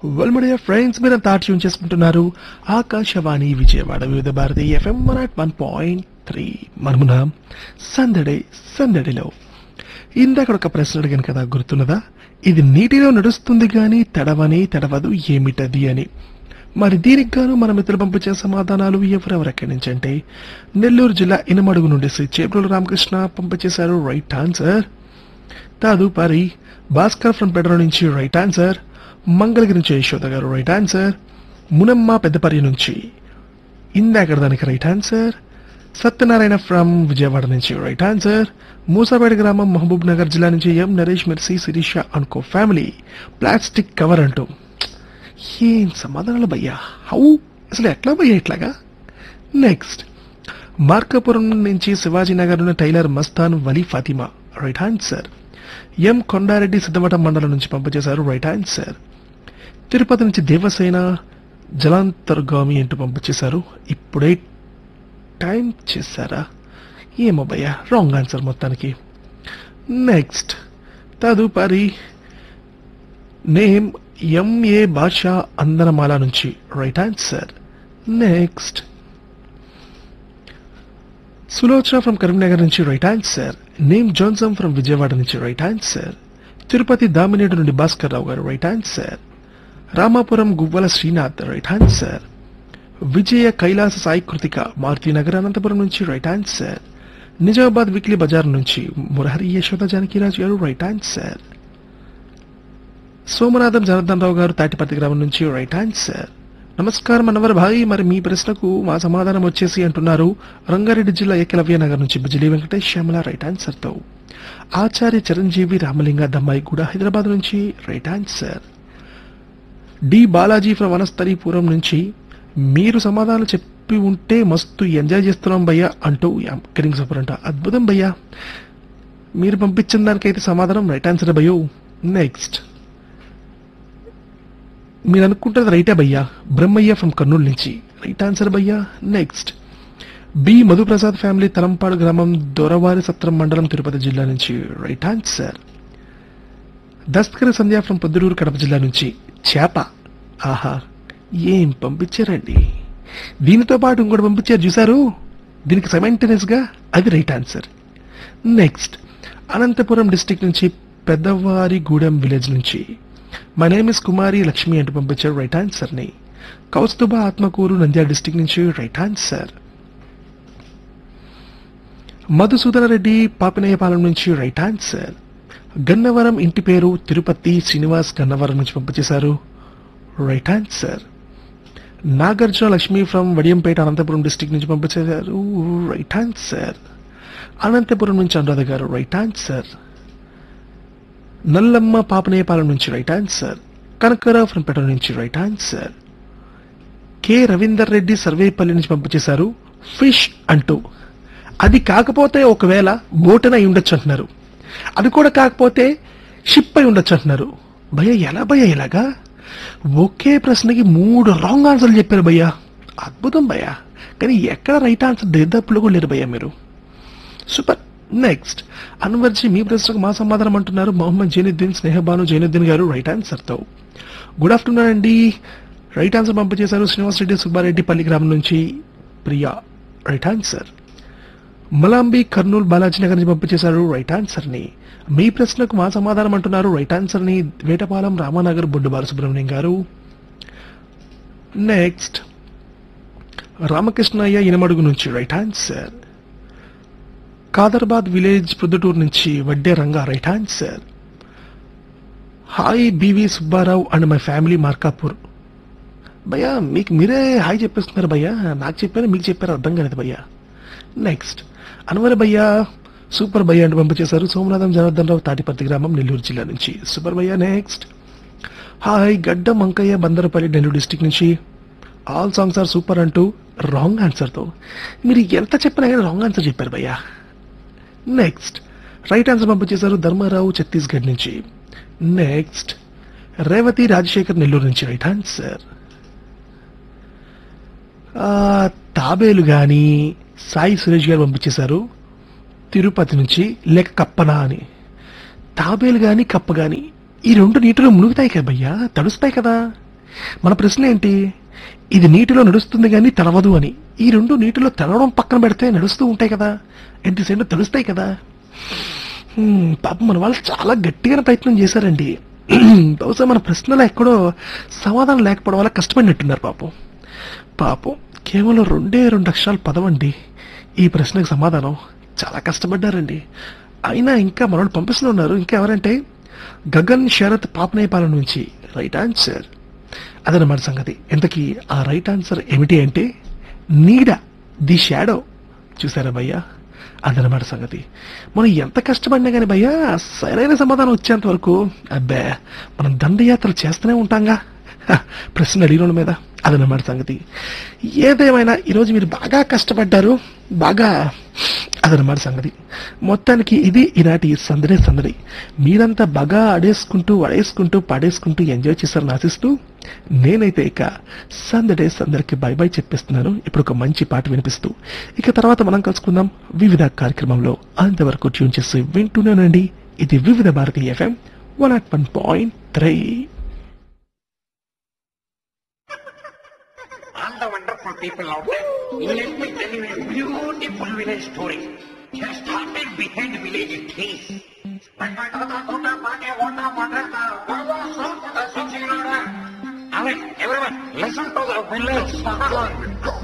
వెల్మడియా friends మీరు అంతా tune చేసుకుంటున్నారు Akashvani Vijayawada Vividh Bharati FM one naught one point three మనమున సందడే సందడిలో ఇందాక ఒక ప్రశ్న అడిగాను కదా గుర్తున్నదా ఇది నీటిలో నడుస్తుంది గాని తడవని తడవదు ఏమిటది అని మరి దీనికి గాను మన మిత్రులు పంపించే సమాధానాలు ఎవరెవరు ఎక్కడి నుంచి అంటే నెల్లూరు జిల్లా ఇనమడుగు నుండి శ్రీ చేపూరు రామకృష్ణ పంపించేశారు రైట్ ఆన్సర్ తదుపరి భాస్కర్ ఫ్రం పెడ్రో నుంచి రైట్ ఆన్సర్ మంగళగిరి నుంచి యశోద గారు రైట్ ఆన్సర్ మునమ్మ పెద్దపరి నుంచి ఇందాక దానికి right answer Satyanarayana from Vijayawada నుంచి రైట్ ఆన్సర్ మూసాపేట గ్రామం మహబూబ్ నగర్ జిల్లా నుంచి ఎం నరేష్ మెర్సీ శిరీష అనుకో ఫ్యామిలీ ప్లాస్టిక్ కవర్ అంటూ ఏం సమాధానాలు భయ్యా హౌ అసలు ఎట్లా భయ్యా ఇట్లాగా నెక్స్ట్ మార్కాపురం నుంచి శివాజీ నగర్ నుండి tailor Mastan Vali Fatima right answer M Kondareddy Siddhavatam మండలం నుంచి పంపించేశారు రైట్ ఆన్సర్ తిరుపతి నుంచి దేవసేన జలాంతర్గామి అంటూ పంపించేశారు ఇప్పుడే టైం చేశారా ఏమో భయ్యా రాంగ్ ఆన్సర్ మొత్తానికి నెక్స్ట్ తదుపరి నేమ్ ఎంఏ భాష అందనమాల నుంచి right answer next Sulochana from Karimnagar నుంచి right answer name Johnson from Vijayawada నుంచి రైట్ ఆన్సర్ తిరుపతి దామినేడు నుండి భాస్కర్ రావు గారు right answer Ramapuram Guvvala Srinath right answer Vijaya Kailasa Sai Kritika Marutinagar Anantapuram నుంచి right answer Nizamabad weekly bazaar నుంచి మురహరి యశోద జానకిరాజు గారు రైట్ ఆన్సర్ సోమనాథం జనార్దన్ రావు గారు తాటిపర్తి గ్రామం నుంచి రైట్ ఆన్సర్ నమస్కారం అన్నవర్ భాయ్ మరి మీ ప్రశ్నకు మా సమాధానం వచ్చేసి అంటున్నారు రంగారెడ్డి జిల్లా ఏకలవ్య నగర్ నుంచి బిజిలీ వెంకటేష్ శ్యామల రైట్ ఆన్సర్ తో ఆచార్య చిరంజీవి రామలింగ దమ్మాయి కూడా హైదరాబాద్ నుంచి right answer D Balaji from Vanasthalipuram నుంచి మీరు సమాధానం చెప్పి ఉంటే మస్తు ఎంజాయ్ చేస్తున్నాం భయ్యా అంటూ కిరింగ్ సూపర్ అంట అద్భుతం భయ్యా మీరు పంపించిన దానికైతే సమాధానం రైట్ ఆన్సర్ భయ్యో నెక్స్ట్ మీరు అనుకుంటుంది రైటే భయ్యా బ్రహ్మయ్య ఫ్రమ్ కర్నూలు నుంచి రైట్ ఆన్సర్ భయ్యా next B Madhuprasad family Talampadu గ్రామం దొరవారి సత్రం మండలం తిరుపతి జిల్లా నుంచి రైట్ ఆన్సర్ దస్తకరి సంధ్య ఫ్రమ్ పొద్దుటూరు కడప జిల్లా నుంచి చేప ఆహా ఏం పంపించారండి దీనితో పాటు ఇంకోటి పంపించారు చూసారు దీనికి సైమెంటేనియస్ గా అది right answer next Anantapuram district నుంచి పెద్దవారిగూడెం విలేజ్ నుంచి my name is Kumari Lakshmi అంటూ పంపించారు రైట్ ఆన్సర్ ని కౌస్తుభ ఆత్మకూరు నంద్యాల డిస్టిక్ నుంచి రైట్ ఆన్సర్ మధుసూదన రెడ్డి పాపినేయపాలెం నుంచి రైట్ ఆన్సర్ గన్నవరం ఇంటి పేరు తిరుపతి శ్రీనివాస్ గన్నవరం నుంచి పంపించేశారు right answer Nagarjuna Lakshmi from Vadiyampeta Anantapuram district నుంచి పంపించేశారు రైట్ ఆన్సర్ అనంతపురం నుంచి అనురాధ గారు రైట్ ఆన్సర్ నల్లమ్మ పాపనేపాలెం నుంచి రైట్ ఆన్సర్ కనకరావు ఫ్రమ్ పెట నుంచి right answer K Ravinder Reddy Sarvepalli నుంచి పంపించేశారు ఫిష్ అంటూ అది కాకపోతే ఒకవేళ బోటన అయి ఉండొచ్చు అంటున్నారు అది కూడా కాకపోతే షిప్ అయి ఉండొచ్చు అంటున్నారు భయ్య ఎలా భయ్య ఇలాగా ఒకే ప్రశ్నకి మూడు రాంగ్ ఆన్సర్లు చెప్పారు భయ్య అద్భుతం భయ్య కానీ ఎక్కడ రైట్ ఆన్సర్ దరిదాపులో కూడా లేరు భయ్య మీరు సూపర్ నెక్స్ట్ అన్వర్జీ మీ ప్రశ్నకు మా సమాధానం అంటున్నారు మొహమ్మద్ జైనుద్దీన్ స్నేహబాను జైనుద్దీన్ గారు రైట్ ఆన్సర్ తో గుడ్ ఆఫ్టర్నూన్ అండి రైట్ ఆన్సర్ పంపించేశారు శ్రీనివాస్ రెడ్డి సుబ్బారెడ్డి పల్లి గ్రామం నుంచి ప్రియా రైట్ ఆన్సర్ మలాంబి కర్నూలు బాలాజీ నగర్ నుంచి పంపించేశారు రైట్ ఆన్సర్ ని మీ ప్రశ్నకు మా సమాధానం అంటున్నారు రైట్ ఆన్సర్ ని వేటపాలెం రామానగర్ బొడ్డు బాలసుబ్రహ్మణ్యం గారు నెక్స్ట్ రామకృష్ణయ్య ఇనమడుగు నుంచి right answer Kadarbad village Proddatur నుంచి Vadde Ranga right answer hi BV Subbarao and my family Markapur భయ్యా మీకు మీరే హాయ్ చెప్పేస్తున్నారు భయ్యా నాకు చెప్పారు మీకు చెప్పారు అర్థం కాలేదు భయ్యా నెక్స్ట్ అన్వర్ భయ్యా సూపర్ భయ్యా అంటూ పంపించేశారు సోమనాథం జనార్దన్ రావు తాటిపర్తి గ్రామం నెల్లూరు జిల్లా నుంచి సూపర్ భయ్యా next hi Gadda Mankaiah Bandarapalli Nellore district నుంచి ఆల్ సాంగ్స్ ఆర్ సూపర్ అంటూ రాంగ్ ఆన్సర్తో మీరు ఎంత చెప్పినా కానీ రాంగ్ ఆన్సర్ చెప్పారు భయ్యా నెక్స్ట్ రైట్ ఆన్సర్ పంపించేశారు ధర్మారావు ఛత్తీస్గఢ్ నుంచి నెక్స్ట్ రేవతి రాజశేఖర్ నెల్లూరు నుంచి రైట్ ఆన్సర్ తాబేలు గాని సాయి సురేష్ గారు పంపించేశారు తిరుపతి నుంచి లేక కప్పనా అని తాబేలు గాని కప్ప గాని ఈ రెండు నీటిలో మునుగుతాయి కదా భయ్యా తడుస్తాయి కదా మన ప్రశ్న ఏంటి ఇది నీటిలో నడుస్తుంది కానీ తడవదు అని ఈ రెండు నీటిలో తడవడం పక్కన పెడితే నడుస్తూ ఉంటాయి కదా ఎట్ ది సేమ్ తెలుస్తాయి కదా హ్మ్, పాపం మన వాళ్ళు చాలా గట్టిగా ప్రయత్నం చేశారండి బహుశా మన ప్రశ్నలో ఎక్కడో సమాధానం లేకపోవడం వల్ల కష్టపడినట్టున్నారు పాపం పాపం కేవలం రెండే రెండు అక్షరాలు పదవండి ఈ ప్రశ్నకు సమాధానం చాలా కష్టపడ్డారండి అయినా ఇంకా మనోడు పంపిస్తూనే ఉన్నారు ఇంకా ఎవరంటే గగన్ శరత్ పాపనేపాల నుంచి రైట్ ఆన్సర్ అదనమాట సంగతి ఇంతకీ ఆ రైట్ ఆన్సర్ ఏమిటి అంటే నీడ ది షాడో చూసారా భయ్యా అదనమాట సంగతి మనం ఎంత కష్టపడినా కానీ భయ్యా సరైన సమాధానం వచ్చేంత వరకు అబ్బే మనం దండయాత్రలు చేస్తూనే ఉంటాంగా హ, ప్రశ్న అడిగిన మీద అదనమాట సంగతి ఏదేమైనా ఈరోజు మీరు బాగా కష్టపడ్డారు బాగా అదనమాట సంగతి మొత్తానికి ఇది ఈనాటి సందడే సందడి మీరంతా బాగా ఆడేసుకుంటూ వడేసుకుంటూ పాడేసుకుంటూ ఎంజాయ్ చేశారని ఆశిస్తూ నేనైతే ఇక సందడే సందడికి బై బై చెప్పేస్తున్నాను ఇప్పుడు ఒక మంచి పాట వినిపిస్తూ ఇక తర్వాత మనం కలుసుకుందాం వివిధ కార్యక్రమంలో అంతవరకు ట్యూన్ చేసి వింటూనేనండి ఇది Vividh Bharati FM one naught one point three All the wonderful people out there, let me tell you a beautiful village story. Just started behind village trees. Alright, everyone, listen to the village song.